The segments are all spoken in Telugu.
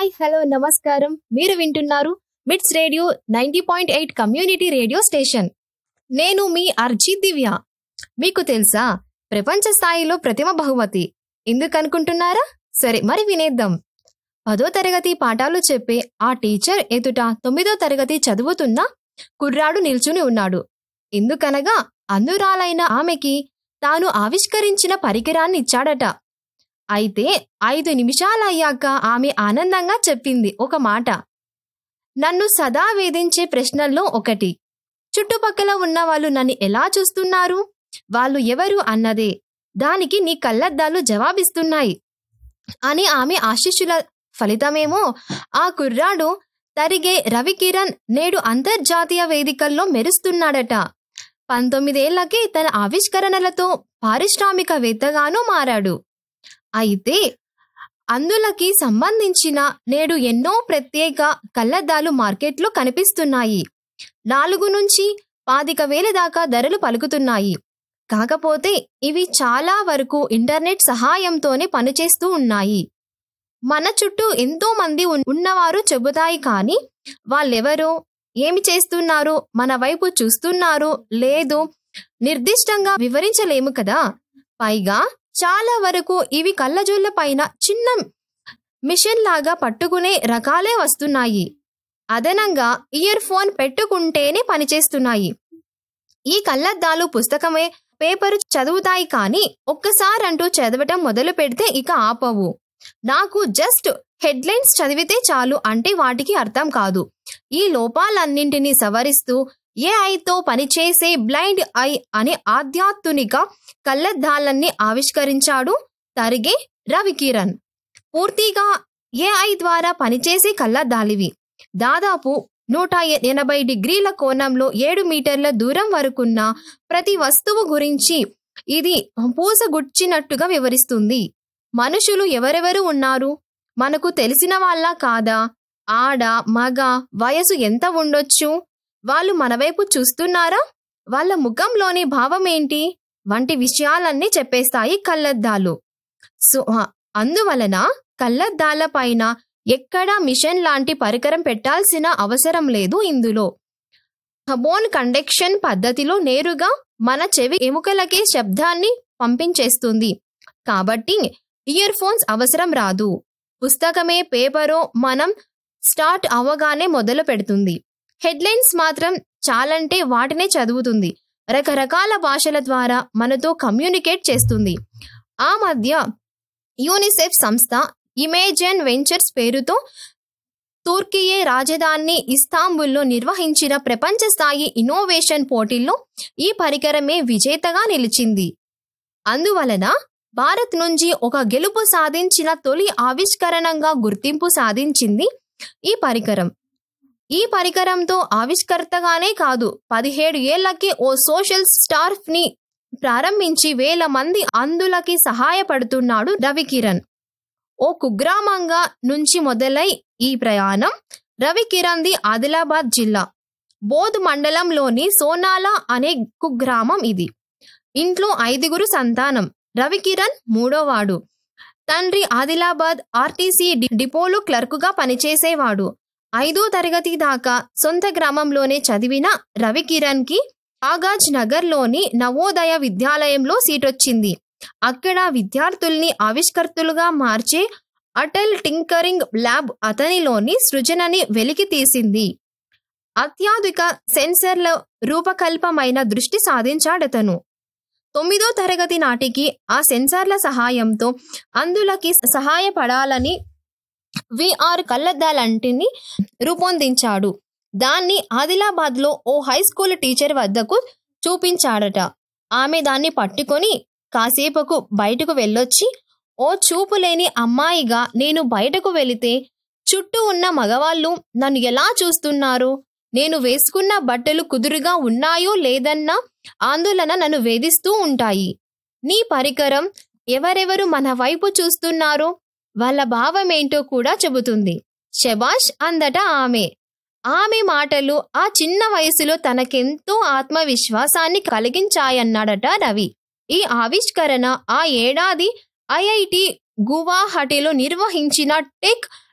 హాయ్ హలో నమస్కారం మీరు వింటున్నారు MITS radio ninety point eight community radio station నేను మీ అర్జిత్ దివ్య మీకు తెలుసా ప్రపంచ స్థాయిలో ప్రతిమ బహుమతి ఎందుకు అనుకుంటున్నారా సరే మరి వినేద్దాం పదో తరగతి పాఠాలు చెప్పే ఆ టీచర్ ఎదుట తొమ్మిదో తరగతి చదువుతున్న కుర్రాడు నిల్చుని ఉన్నాడు ఎందుకనగా అందురాలైన ఆమెకి తాను ఆవిష్కరించిన పరికరాన్ని ఇచ్చాడట అయితే ఐదు నిమిషాలయ్యాక ఆమె ఆనందంగా చెప్పింది ఒక మాట నన్ను సదా వేధించే ప్రశ్నల్లో ఒకటి చుట్టుపక్కల ఉన్న వాళ్ళు నన్ను ఎలా చూస్తున్నారు వాళ్ళు ఎవరు అన్నదే దానికి నీ కళ్ళద్దాలు జవాబిస్తున్నాయి అని ఆమె ఆశిష్యుల ఫలితమేమో ఆ కుర్రాడు తరిగే రవికిరణ్ నేడు అంతర్జాతీయ వేదికల్లో మెరుస్తున్నాడట పంతొమ్మిదేళ్లకే తన ఆవిష్కరణలతో పారిశ్రామికవేత్తగానూ మారాడు అయితే అందులకి సంబంధించిన నేడు ఎన్నో ప్రత్యేక కళ్ళద్దాలు మార్కెట్లో కనిపిస్తున్నాయి నాలుగు నుంచి పాతిక వేల దాకా ధరలు పలుకుతున్నాయి కాకపోతే ఇవి చాలా వరకు ఇంటర్నెట్ సహాయంతోనే పనిచేస్తూ ఉన్నాయి మన చుట్టూ ఎంతో మంది ఉన్- ఉన్నవారు చెబుతాయి కానీ వాళ్ళెవరో ఏమి చేస్తున్నారు మన వైపు చూస్తున్నారు లేదు నిర్దిష్టంగా వివరించలేము కదా పైగా చాలా వరకు ఇవి కళ్ళజోళ్ళ పైన చిన్న మిషన్ లాగా పట్టుకునే రకాలే వస్తున్నాయి అదనంగా ఇయర్ ఫోన్ పెట్టుకుంటేనే పనిచేస్తున్నాయి ఈ కళ్ళద్దాలు పుస్తకమే పేపరు చదువుతాయి కానీ ఒక్కసారంటూ చదవటం మొదలు పెడితే ఇక ఆపవు నాకు జస్ట్ హెడ్లైన్స్ చదివితే చాలు అంటే వాటికి అర్థం కాదు ఈ లోపాలన్నింటినీ సవరిస్తూ ఏఐతో పనిచేసే బ్లైండ్ ఐ అనే ఆధ్యాత్మిక కళ్ళద్దాలన్నీ ఆవిష్కరించాడు తరిగే రవికిరణ్ పూర్తిగా ఏఐ ద్వారా పనిచేసే కళ్ళద్దాలివి దాదాపు నూట ఎ- ఎనభై డిగ్రీల కోణంలో ఏడు మీటర్ల దూరం వరకున్న ప్రతి వస్తువు గురించి ఇది పూసగుచ్చినట్టుగా వివరిస్తుంది మనుషులు ఎవరెవరు ఉన్నారు మనకు తెలిసిన వాళ్ళ కాదా ఆడ మగ వయసు ఎంత ఉండొచ్చు వాళ్ళు మన వైపు చూస్తున్నారా వాళ్ళ ముఖంలోని భావం ఏంటి వంటి విషయాలన్నీ చెప్పేస్తాయి కళ్ళద్దాలు సో ఆ, అందువలన కళ్ళద్దాల పైన ఎక్కడా మిషన్ లాంటి పరికరం పెట్టాల్సిన అవసరం లేదు ఇందులో బోన్ కండక్షన్ పద్ధతిలో నేరుగా మన చెవి ఎముకలకే శబ్దాన్ని పంపించేస్తుంది కాబట్టి ఇయర్ ఫోన్స్ అవసరం రాదు పుస్తకమే పేపరో మనం స్టార్ట్ అవ్వగానే మొదలు పెడుతుంది హెడ్లైన్స్ మాత్రం చాలంటే వాటినే చదువుతుంది రకరకాల భాషల ద్వారా మనతో కమ్యూనికేట్ చేస్తుంది ఆ మధ్య యూనిసెఫ్ సంస్థ ఇమేజన్ వెంచర్స్ పేరుతో తుర్కియే రాజధాని ఇస్తాంబుల్లో నిర్వహించిన ప్రపంచ స్థాయి ఇన్నోవేషన్ పోటీల్లో ఈ పరికరమే విజేతగా నిలిచింది అందువలన భారత్ నుంచి ఒక గెలుపు సాధించిన తొలి ఆవిష్కరణంగా గుర్తింపు సాధించింది ఈ పరికరం ఈ పరికరంతో ఆవిష్కర్తగానే కాదు పదిహేడు ఏళ్లకి ఓ సోషల్ స్టార్ఫ్ ని ప్రారంభించి వేల మంది అందులకి సహాయపడుతున్నాడు రవికిరణ్ ఓ కుగ్రామంగా నుంచి మొదలై ఈ ప్రయాణం రవికిరణ్ది ఆదిలాబాద్ జిల్లా బోధ్ మండలంలోని సోనాలా అనే కుగ్రామం ఇది ఇంట్లో ఐదుగురు సంతానం రవికిరణ్ మూడోవాడు తండ్రి ఆదిలాబాద్ ఆర్టీసీ డి- డిపోలో క్లర్కుగా పనిచేసేవాడు ఐదో తరగతి దాకా సొంత గ్రామంలోనే చదివిన రవికిరణ్ కి ఆగాజ్ నగర్లోని నవోదయ విద్యాలయంలో సీటొచ్చింది అక్కడ విద్యార్థుల్ని ఆవిష్కర్తలుగా మార్చే అటల్ టింకరింగ్ ల్యాబ్ అతనిలోని సృజనని వెలికి తీసింది అత్యాధునిక సెన్సర్ల రూపకల్పమైన దృష్టి సాధించాడతను తొమ్మిదో తరగతి నాటికి ఆ సెన్సార్ల సహాయంతో అందులకి సహాయపడాలని విఆర్ కళ్ళద్దాలంటిని రూపొందించాడు దాన్ని ఆదిలాబాద్లో ఓ హై స్కూల్ టీచర్ వద్దకు చూపించాడట ఆమె దాన్ని పట్టుకొని కాసేపకు బయటకు వెళ్ళొచ్చి ఓ చూపు లేని అమ్మాయిగా నేను బయటకు వెళితే చుట్టూ ఉన్న మగవాళ్ళు నన్ను ఎలా చూస్తున్నారు నేను వేసుకున్న బట్టలు కుదురుగా ఉన్నాయో లేదన్న ఆందోళన నన్ను వేధిస్తూ ఉంటాయి నీ పరికరం ఎవరెవరు మన వైపు చూస్తున్నారో వాళ్ళ భావమేంటో కూడా చెబుతుంది శబాష్ అందట ఆమె ఆమె మాటలు ఆ చిన్న వయసులో తనకెంతో ఆత్మవిశ్వాసాన్ని కలిగించాయన్నాడట రవి ఈ ఆవిష్కరణ ఆ ఏడాది ఐఐటి గువాహటిలో నిర్వహించిన టెక్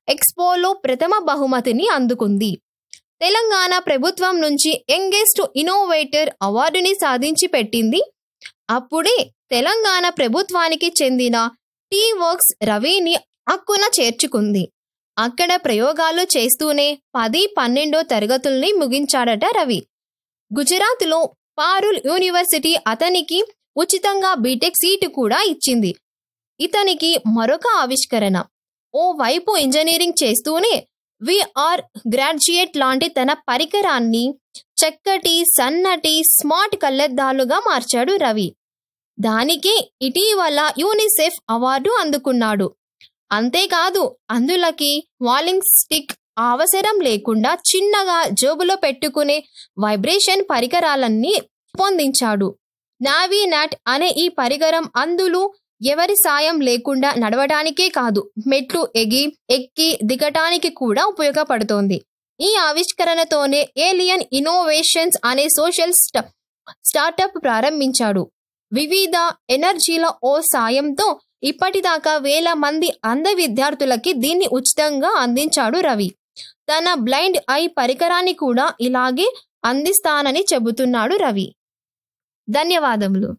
ఎక్స్పోలో ప్రథమ బహుమతిని అందుకుంది తెలంగాణ ప్రభుత్వం నుంచి యంగెస్ట్ ఇన్నోవేటర్ అవార్డుని సాధించి పెట్టింది అప్పుడే తెలంగాణ ప్రభుత్వానికి చెందిన టీ వర్క్స్ రవిని అక్కున చేర్చుకుంది అక్కడ ప్రయోగాలు చేస్తూనే పది పన్నెండో తరగతుల్ని ముగించాడట రవి గుజరాత్లో పారుల్ యూనివర్సిటీ అతనికి ఉచితంగా బీటెక్ సీటు కూడా ఇచ్చింది ఇతనికి మరొక ఆవిష్కరణ ఓ వైపు ఇంజనీరింగ్ చేస్తూనే విఆర్ గ్రాడ్యుయేట్ లాంటి తన పరికరాన్ని చక్కటి సన్నటి స్మార్ట్ కళ్ళద్దాలుగా మార్చాడు రవి దానికి ఇటీవల యూనిసెఫ్ అవార్డు అందుకున్నాడు అంతేకాదు అందులకి వాలింగ్ స్టిక్ అవసరం లేకుండా చిన్నగా జోబులో పెట్టుకునే వైబ్రేషన్ పరికరాలన్నీ పొందించాడు నావీ నాట్ అనే ఈ పరికరం అందులో ఎవరి సాయం లేకుండా నడవడానికే కాదు మెట్లు ఎగి ఎక్కి దిగటానికి కూడా ఉపయోగపడుతోంది ఈ ఆవిష్కరణతోనే ఏలియన్ ఇన్నోవేషన్స్ అనే సోషల్ స్ట స్టార్టప్ ప్రారంభించాడు వివిధ ఎనర్జీల ఓ సాయంతో ఇప్పటిదాకా వేల మంది అంధ విద్యార్థులకి దీన్ని ఉచితంగా అందించాడు రవి తన బ్లైండ్ ఐ పరికరాన్ని కూడా ఇలాగే అందిస్తానని చెబుతున్నాడు రవి ధన్యవాదములు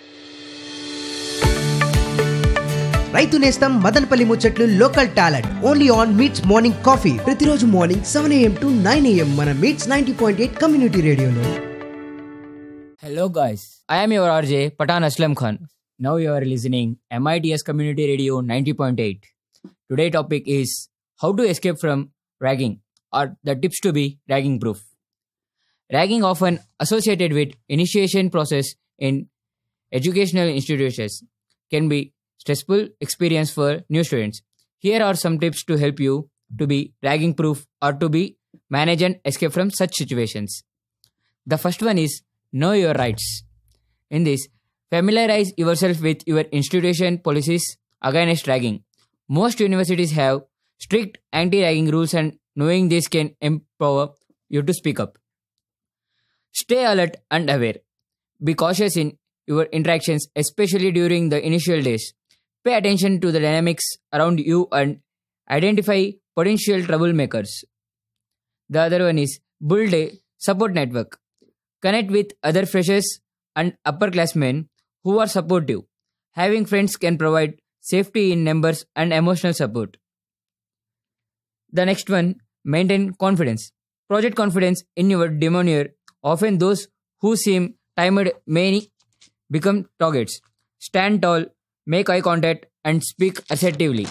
రైతు నేస్తం మదనపల్లి ముచ్చట్లు local talent only on MITS morning coffee ప్రతిరోజు morning seven AM to nine AM మన MITS ninety point eight community రేడియోలో Hello guys, I am your RJ Patan Aslam Khan. Now you are listening MITS Community Radio 90.8. Today topic is how to escape from ragging or the tips to be ragging proof. Ragging often associated with initiation process in educational institutions can be stressful experience for new students. Here are some tips to help you to be ragging proof or to be manage and escape from such situations. The first one is know your rights. In this, familiarize yourself with your institution policies against ragging. Most universities have strict anti ragging rules, and knowing this can empower you to speak up. Stay alert and aware. Be cautious in your interactions, especially during the initial days. Pay attention to the dynamics around you and identify potential troublemakers. The other one is build a support network. Connect with other freshers and upperclassmen who are supportive. Having friends can provide safety in numbers and emotional support. The next one, maintain confidence. Project confidence in your demeanor. Often those who seem timid may become targets. Stand tall, make eye contact, and speak assertively.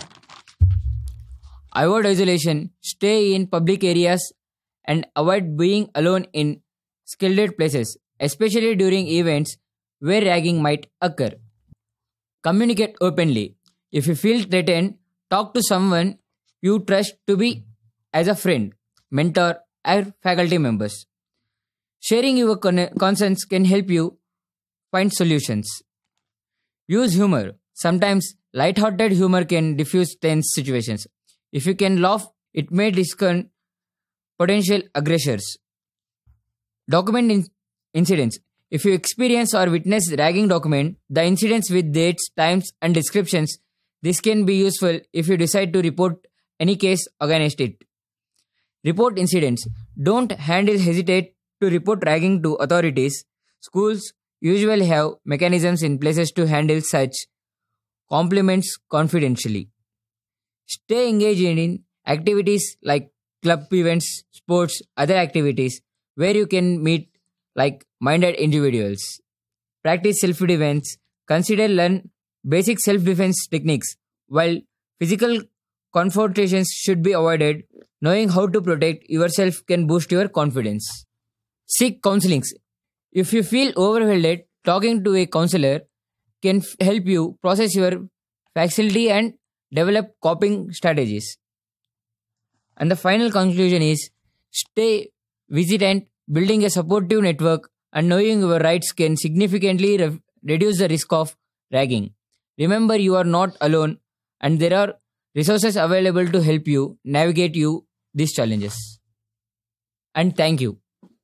Avoid isolation, stay in public areas, and avoid being alone in skilled places, especially during events where ragging might occur. Communicate openly. If you feel threatened, talk to someone you trust to be as a friend, mentor, or faculty members. Sharing your con- concerns can help you find solutions. Use humor. Sometimes light-hearted humor can diffuse tense situations. If you can laugh, it may discern potential aggressors. Document in- incidents. If you experience or witness ragging, document the incidents with dates, times, and descriptions. This can be useful if you decide to report any case against it. Report incidents. Don't handle hesitate to report ragging to authorities. Schools usually have mechanisms in places to handle such compliments confidentially. Stay engaged in activities like club events, sports, other activities where you can meet like minded individuals. Practice self defense. Consider learn basic self defense techniques. While physical confrontations should be avoided, knowing how to protect yourself can boost your confidence. Seek counselings. If you feel overwhelmed, talking to a counselor can f- help you process your facility and develop coping strategies. And the final conclusion is stay vigilant, building a supportive network and knowing your rights can significantly re- reduce the risk of ragging. Remember, you are not alone and there are resources available to help you navigate you these challenges. And thank you.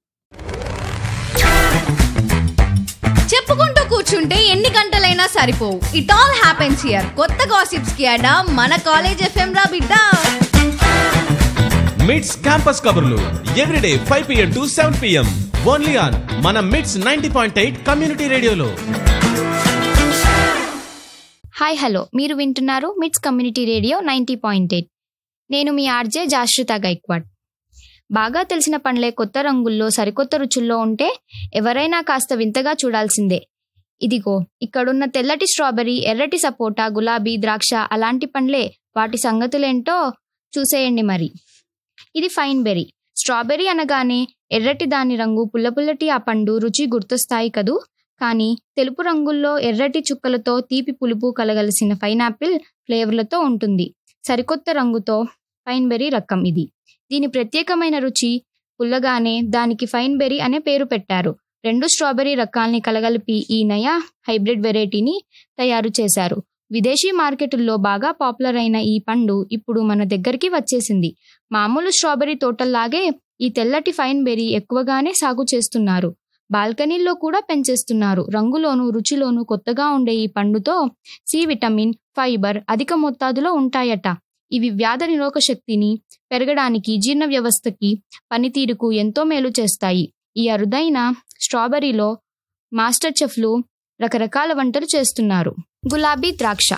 చెప్పుకుంటూ కూర్చుంటే ఎన్ని గంటలైనా సరిపోవు ఇట్ ఆల్ హ్యాపెన్స్ హియర్ కొత్త గాసిప్స్ కి అడా మన కాలేజ్ ఎఫ్ఎం రా బిడ్డ మిట్స్ క్యాంపస్ కబుర్లు everyday five PM to seven PM only on మన MITS ninety point eight community రేడియోలో హాయ్ హలో మీరు వింటున్నారు MITS community radio ninety point eight నేను మీ ఆర్జే జాశ్రిత గైక్వాడ్ బాగా తెలిసిన పండ్లే కొత్త రంగుల్లో సరికొత్త రుచుల్లో ఉంటే ఎవరైనా కాస్త వింతగా చూడాల్సిందే ఇదిగో ఇక్కడున్న తెల్లటి స్ట్రాబెర్రీ ఎర్రటి సపోటా గులాబీ ద్రాక్ష అలాంటి పండ్లే వాటి సంగతులేంటో చూసేయండి మరి ఇది ఫైన్ బెర్రీ స్ట్రాబెర్రీ అనగానే ఎర్రటి దాని రంగు పుల్ల పుల్లటి ఆ పండు రుచి గుర్తొస్తాయి కదూ కానీ తెలుపు రంగుల్లో ఎర్రటి చుక్కలతో తీపి పులుపు కలగలిసిన పైనాపిల్ ఫ్లేవర్లతో ఉంటుంది సరికొత్త రంగుతో ఫైన్ బెర్రీ రకం ఇది దీని ప్రత్యేకమైన రుచి పుల్లగానే దానికి ఫైన్ బెర్రీ అనే పేరు పెట్టారు రెండు స్ట్రాబెర్రీ రకాల్ని కలగలిపి ఈ నయా హైబ్రిడ్ వెరైటీని తయారు చేశారు విదేశీ మార్కెటుల్లో బాగా పాపులర్ అయిన ఈ పండు ఇప్పుడు మన దగ్గరికి వచ్చేసింది మామూలు స్ట్రాబెర్రీ తోటల్లాగే ఈ తెల్లటి ఫైన్ బెర్రీ ఎక్కువగానే సాగు చేస్తున్నారు బాల్కనీల్లో కూడా పెంచేస్తున్నారు రంగులోను రుచిలోను కొత్తగా ఉండే ఈ పండుతో సి విటమిన్ ఫైబర్ అధిక మోతాదులో ఉంటాయట ఇవి వ్యాధ నిరోధక శక్తిని పెరగడానికి జీర్ణ వ్యవస్థకి పనితీరుకు ఎంతో మేలు చేస్తాయి ఈ అరుదైన స్ట్రాబెర్రీలో మాస్టర్ చెఫ్లు రకరకాల వంటలు చేస్తున్నారు గులాబీ ద్రాక్ష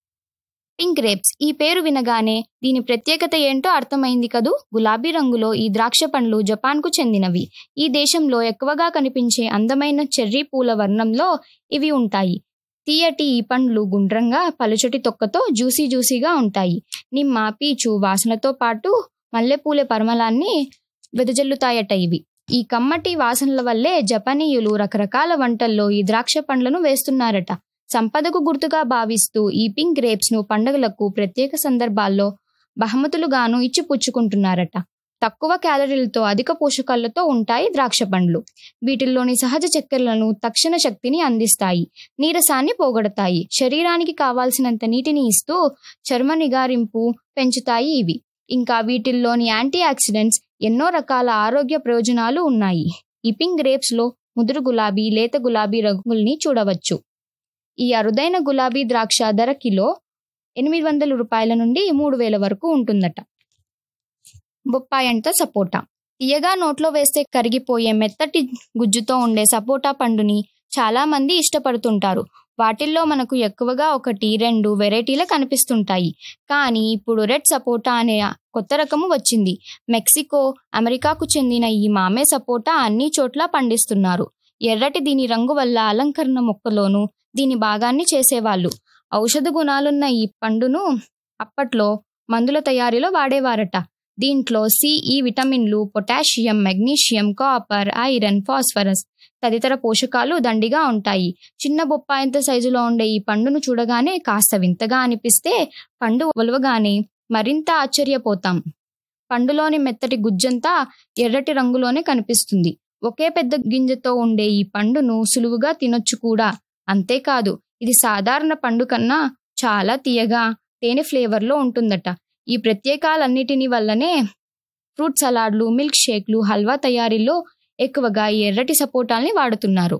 పింక్ గ్రేప్స్ ఈ పేరు వినగానే దీని ప్రత్యేకత ఏంటో అర్థమైంది కదూ గులాబీ రంగులో ఈ ద్రాక్ష పండ్లు జపాన్కు చెందినవి ఈ దేశంలో ఎక్కువగా కనిపించే అందమైన చెర్రీ పూల వర్ణంలో ఇవి ఉంటాయి తీయటి ఈ పండ్లు గుండ్రంగా పలుచటి తొక్కతో జ్యూసీ జ్యూసీగా ఉంటాయి నిమ్మ పీచు వాసనతో పాటు మల్లెపూల పరిమళాన్ని వెదజల్లుతాయట ఇవి ఈ కమ్మటి వాసనల వల్లే జపనీయులు రకరకాల వంటల్లో ఈ ద్రాక్ష పండ్లను వేస్తున్నారట సంపదకు గుర్తుగా భావిస్తూ ఈ పింక్ గ్రేప్స్ ను పండుగలకు ప్రత్యేక సందర్భాల్లో బహుమతులుగాను ఇచ్చిపుచ్చుకుంటున్నారట తక్కువ క్యాలరీలతో అధిక పోషకాలతో ఉంటాయి ద్రాక్ష పండ్లు వీటిల్లోని సహజ చక్కెరలను తక్షణ శక్తిని అందిస్తాయి నీరసాన్ని పోగొడతాయి శరీరానికి కావాల్సినంత నీటిని ఇస్తూ చర్మ నిగారింపు పెంచుతాయి ఇవి ఇంకా వీటిల్లోని యాంటీ ఆక్సిడెంట్స్ ఎన్నో రకాల ఆరోగ్య ప్రయోజనాలు ఉన్నాయి ఈ పింక్ గ్రేప్స్ లో ముదురు గులాబీ లేత గులాబీ రంగుల్ని చూడవచ్చు ఈ అరుదైన గులాబీ ద్రాక్ష ధర కిలో ఎనిమిది వందల రూపాయల నుండి మూడు వేల వరకు ఉంటుందట బొప్పాయంట సపోటా తీయగా నోట్లో వేస్తే కరిగిపోయే మెత్తటి గుజ్జుతో ఉండే సపోటా పండుని చాలా మంది ఇష్టపడుతుంటారు వాటిల్లో మనకు ఎక్కువగా ఒకటి రెండు వెరైటీలు కనిపిస్తుంటాయి కానీ ఇప్పుడు రెడ్ సపోటా అనే కొత్త రకము వచ్చింది మెక్సికో అమెరికాకు చెందిన ఈ మామే సపోటా అన్ని చోట్ల పండిస్తున్నారు ఎర్రటి దీని రంగు వల్ల అలంకరణ మొక్కలోను దీని భాగాన్ని చేసేవాళ్ళు ఔషధ గుణాలున్న ఈ పండును అప్పట్లో మందుల తయారీలో వాడేవారట దీంట్లో సిఈ విటమిన్లు potassium magnesium copper iron phosphorus తదితర పోషకాలు దండిగా ఉంటాయి చిన్న బొప్పాయంత సైజులో ఉండే ఈ పండును చూడగానే కాస్త వింతగా అనిపిస్తే పండు ఒలవగానే మరింత ఆశ్చర్యపోతాం పండులోని మెత్తటి గుజ్జంతా ఎర్రటి రంగులోనే కనిపిస్తుంది ఒకే పెద్ద గింజతో ఉండే ఈ పండును సులువుగా తినొచ్చు కూడా అంతేకాదు ఇది సాధారణ పండు కన్నా చాలా తీయగా తేనె ఫ్లేవర్లో ఉంటుందట ఈ ప్రత్యేకాలన్నిటిని వల్లనే ఫ్రూట్ సలాడ్లు మిల్క్ షేక్లు హల్వా తయారీలో ఎక్కువగా ఈ ఎర్రటి సపోటాల్ని వాడుతున్నారు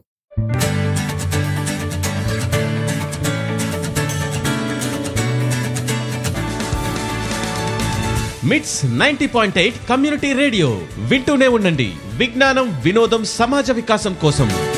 MITS ninety point eight community radio వింటూనే ఉండండి విజ్ఞానం వినోదం సమాజ వికాసం కోసం